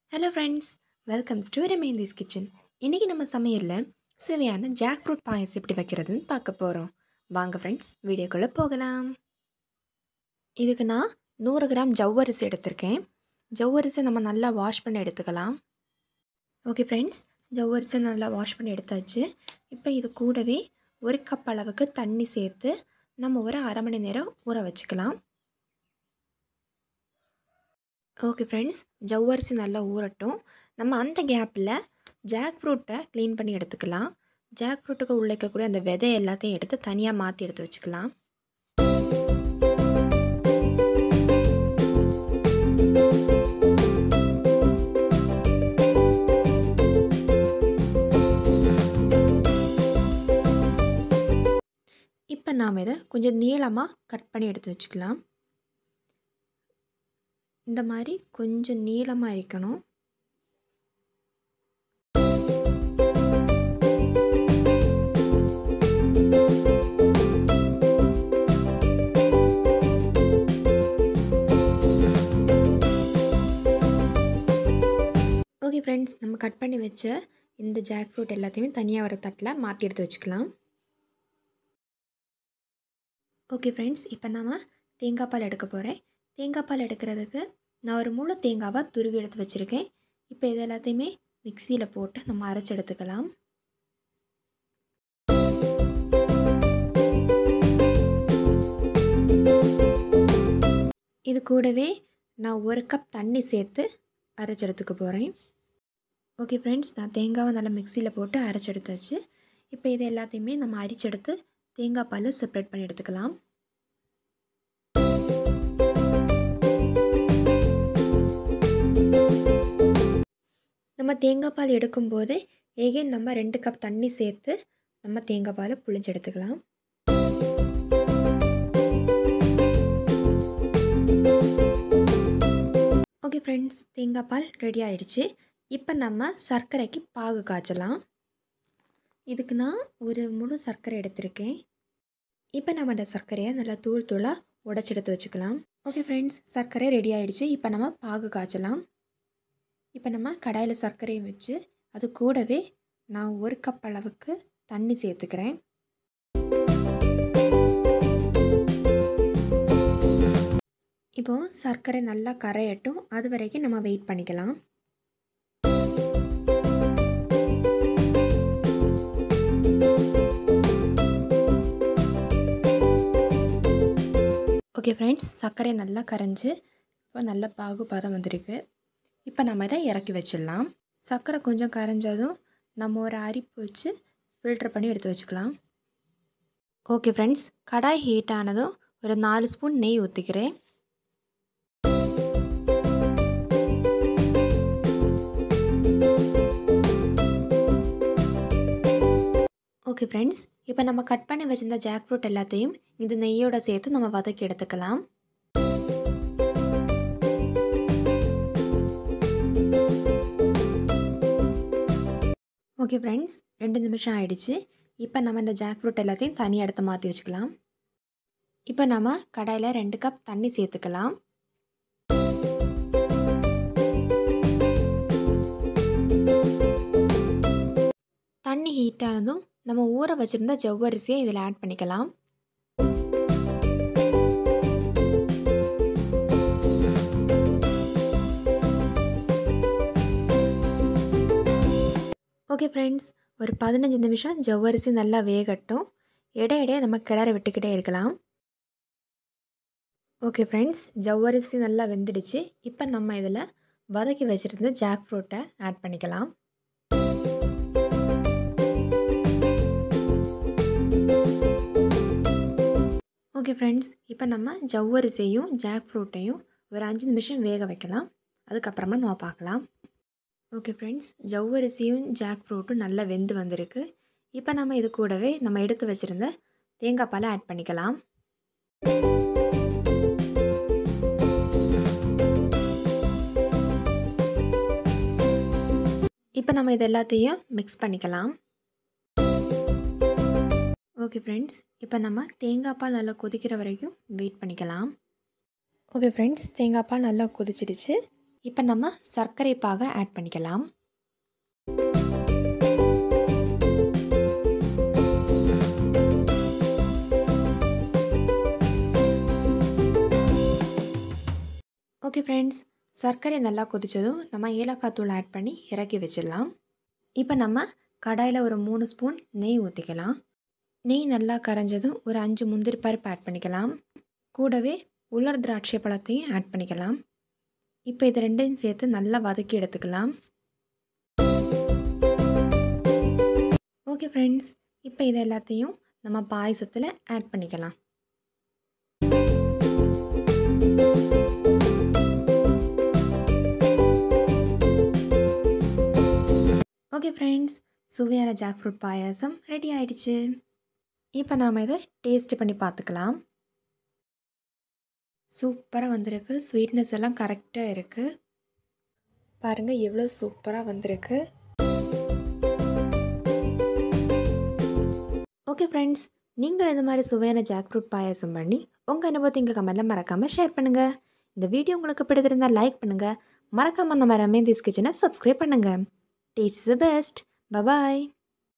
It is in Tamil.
ஹலோ ஃப்ரெண்ட்ஸ் வெல்கம்ஸ் டு ரெமேந்திஸ் கிச்சன் இன்றைக்கி நம்ம சமையலில் சுவையான ஜாக் ஃப்ரூட் பாயசம் எப்படி வைக்கிறதுன்னு பார்க்க போகிறோம் வாங்க ஃப்ரெண்ட்ஸ் வீடியோக்குள்ளே போகலாம் இதுக்கு நான் நூறு கிராம் ஜவ்வரிசி எடுத்திருக்கேன் ஜவ்வரிசி நம்ம நல்லா வாஷ் பண்ணி எடுத்துக்கலாம் ஓகே ஃப்ரெண்ட்ஸ் ஜவ்வரிசி நல்லா வாஷ் பண்ணி எடுத்தாச்சு இப்போ இது கூடவே ஒரு கப் அளவுக்கு தண்ணி சேர்த்து நம்ம ஒரு அரை மணி நேரம் ஊற வச்சுக்கலாம் ஓகே ஃப்ரெண்ட்ஸ் ஜவ்வரிசி நல்லா ஊறட்டும் நம்ம அந்த கேப்பில் ஜாக் ஃப்ரூட்டை க்ளீன் பண்ணி எடுத்துக்கலாம் ஜாக் ஃப்ரூட்டுக்கு உள்ள இருக்கக்கூடிய அந்த விதை எல்லாத்தையும் எடுத்து தனியாக மாற்றி எடுத்து வச்சுக்கலாம் இப்போ நாம் இதை கொஞ்சம் நீளமாக கட் பண்ணி எடுத்து வச்சுக்கலாம் இந்த மாதிரி கொஞ்சம் நீளமாக இருக்கணும் ஓகே ஃப்ரெண்ட்ஸ் நம்ம கட் பண்ணி வச்ச இந்த ஜாக் ஃப்ரூட் எல்லாத்தையுமே தனியாக ஒரு தட்டில் மாற்றி எடுத்து வச்சுக்கலாம் ஓகே ஃப்ரெண்ட்ஸ் இப்போ நம்ம தேங்காய் பால் எடுக்க போகிறேன் தேங்காய் பால் எடுக்கிறதுக்கு நான் ஒரு முழு தேங்காவாக துருவி எடுத்து வச்சுருக்கேன் இப்போ இது எல்லாத்தையுமே மிக்சியில் போட்டு நம்ம அரைச்சி எடுத்துக்கலாம் இது கூடவே நான் ஒரு கப் தண்ணி சேர்த்து அரைச்சி எடுத்துக்க போகிறேன் ஓகே ஃப்ரெண்ட்ஸ் நான் தேங்காவை நல்லா மிக்சியில் போட்டு அரைச்சி எடுத்தாச்சு இப்போ இது எல்லாத்தையுமே நம்ம அரிச்செடுத்து தேங்காய் பால் செப்ரேட் பண்ணி எடுத்துக்கலாம் நம்ம தேங்காய் பால் எடுக்கும்போது ஏகேன் நம்ம ரெண்டு கப் தண்ணி சேர்த்து நம்ம தேங்காய் பாலை புளிஞ்சு எடுத்துக்கலாம் ஓகே ஃப்ரெண்ட்ஸ் தேங்காய் பால் ரெடி ஆகிடுச்சு இப்போ நம்ம சர்க்கரைக்கு பாகு காய்ச்சலாம் இதுக்கு நான் ஒரு முழு சர்க்கரை எடுத்திருக்கேன் இப்போ நம்ம அந்த சர்க்கரையை நல்லா தூள் தூளாக உடச்சி எடுத்து வச்சுக்கலாம் ஓகே ஃப்ரெண்ட்ஸ் சர்க்கரை ரெடி ஆகிடுச்சு இப்போ நம்ம பாகு காய்ச்சலாம் இப்போ நம்ம கடாயில் சர்க்கரையை வச்சு அது கூடவே நான் ஒரு கப் அளவுக்கு தண்ணி சேர்த்துக்கிறேன் இப்போது சர்க்கரை நல்லா கரையட்டும் அது வரைக்கும் நம்ம வெயிட் பண்ணிக்கலாம் ஓகே ஃப்ரெண்ட்ஸ் சர்க்கரை நல்லா கரைஞ்சி இப்போ நல்ல பாகு பதம் வந்திருக்கு இப்போ நம்ம இதை இறக்கி வச்சிடலாம் சர்க்கரை கொஞ்சம் கரைஞ்சதும் நம்ம ஒரு அரிப்பு வச்சு ஃபில்ட்ரு பண்ணி எடுத்து வச்சுக்கலாம் ஓகே ஃப்ரெண்ட்ஸ் கடாய் ஹீட் ஆனதும் ஒரு நாலு ஸ்பூன் நெய் ஊற்றிக்கிறேன் ஓகே ஃப்ரெண்ட்ஸ் இப்போ நம்ம கட் பண்ணி வச்சிருந்த ஜாக் ஃப்ரூட் எல்லாத்தையும் இந்த நெய்யோட சேர்த்து நம்ம வதக்கி எடுத்துக்கலாம் ஓகே ஃப்ரெண்ட்ஸ் ரெண்டு நிமிஷம் ஆயிடுச்சு இப்போ நம்ம இந்த ஜாக் ஃப்ரூட் எல்லாத்தையும் தனி இடத்த மாற்றி வச்சுக்கலாம் இப்போ நம்ம கடாயில் ரெண்டு கப் தண்ணி சேர்த்துக்கலாம் தண்ணி ஹீட் ஆனதும் நம்ம ஊற வச்சுருந்த ஜவ்வரிசியை இதில் ஆட் பண்ணிக்கலாம் ஓகே ஃப்ரெண்ட்ஸ் ஒரு பதினஞ்சு நிமிஷம் ஜவ்வரிசி நல்லா வேகட்டும் இடையிடையே நம்ம கிளற விட்டுக்கிட்டே இருக்கலாம் ஓகே ஃப்ரெண்ட்ஸ் ஜவ்வரிசி நல்லா வெந்துடுச்சு இப்போ நம்ம இதில் வதக்கி வச்சுருந்த ஜாக் ஃப்ரூட்டை ஆட் பண்ணிக்கலாம் ஓகே ஃப்ரெண்ட்ஸ் இப்போ நம்ம ஜவ்வரிசியையும் ஜாக் ஃப்ரூட்டையும் ஒரு அஞ்சு நிமிஷம் வேக வைக்கலாம் அதுக்கப்புறமா நம்ம பார்க்கலாம் ஓகே ஃப்ரெண்ட்ஸ் ஜவ்வரிசியும் ஜாக் ஃப்ரூட்டும் நல்லா வெந்து வந்திருக்கு இப்போ நம்ம இது கூடவே நம்ம எடுத்து வச்சுருந்த தேங்காய் பாலை ஆட் பண்ணிக்கலாம் இப்போ நம்ம இது எல்லாத்தையும் மிக்ஸ் பண்ணிக்கலாம் ஓகே ஃப்ரெண்ட்ஸ் இப்போ நம்ம தேங்காய் பால் நல்லா கொதிக்கிற வரைக்கும் வெயிட் பண்ணிக்கலாம் ஓகே ஃப்ரெண்ட்ஸ் தேங்காய் பால் நல்லா கொதிச்சிடுச்சு இப்போ நம்ம சர்க்கரை பாகை ஆட் பண்ணிக்கலாம் ஓகே ஃப்ரெண்ட்ஸ் சர்க்கரை நல்லா கொதித்ததும் நம்ம ஏலக்காய் தூள் ஆட் பண்ணி இறக்கி வச்சிடலாம் இப்போ நம்ம கடாயில் ஒரு மூணு ஸ்பூன் நெய் ஊற்றிக்கலாம் நெய் நல்லா கரைஞ்சதும் ஒரு அஞ்சு முந்திரி பருப்பு ஆட் பண்ணிக்கலாம் கூடவே உலர் திராட்சை பழத்தையும் ஆட் பண்ணிக்கலாம் இப்போ இது ரெண்டையும் சேர்த்து நல்லா வதக்கி எடுத்துக்கலாம் ஓகே ஃப்ரெண்ட்ஸ் இப்போ இது எல்லாத்தையும் நம்ம பாயசத்தில் ஆட் பண்ணிக்கலாம் ஓகே ஃப்ரெண்ட்ஸ் சுவையான ஜாக் ஃப்ரூட் பாயாசம் ரெடி ஆயிடுச்சு இப்போ நாம் இதை டேஸ்ட் பண்ணி பார்த்துக்கலாம் சூப்பராக வந்திருக்கு ஸ்வீட்னஸ் எல்லாம் கரெக்டாக இருக்குது பாருங்கள் எவ்வளோ சூப்பராக வந்திருக்கு ஓகே ஃப்ரெண்ட்ஸ் நீங்கள் இந்த மாதிரி சுவையான ஜாக் ஃப்ரூட் பாயாசம் பண்ணி உங்கள் அனுபவத்தை எங்கள் கமெண்ட்டில் மறக்காமல் ஷேர் பண்ணுங்கள் இந்த வீடியோ உங்களுக்கு பிடித்திருந்தால் லைக் பண்ணுங்கள் மறக்காமல் நம்ம ரமேந்திஸ் கிச்சனை சப்ஸ்கிரைப் பண்ணுங்கள் taste is the best bye bye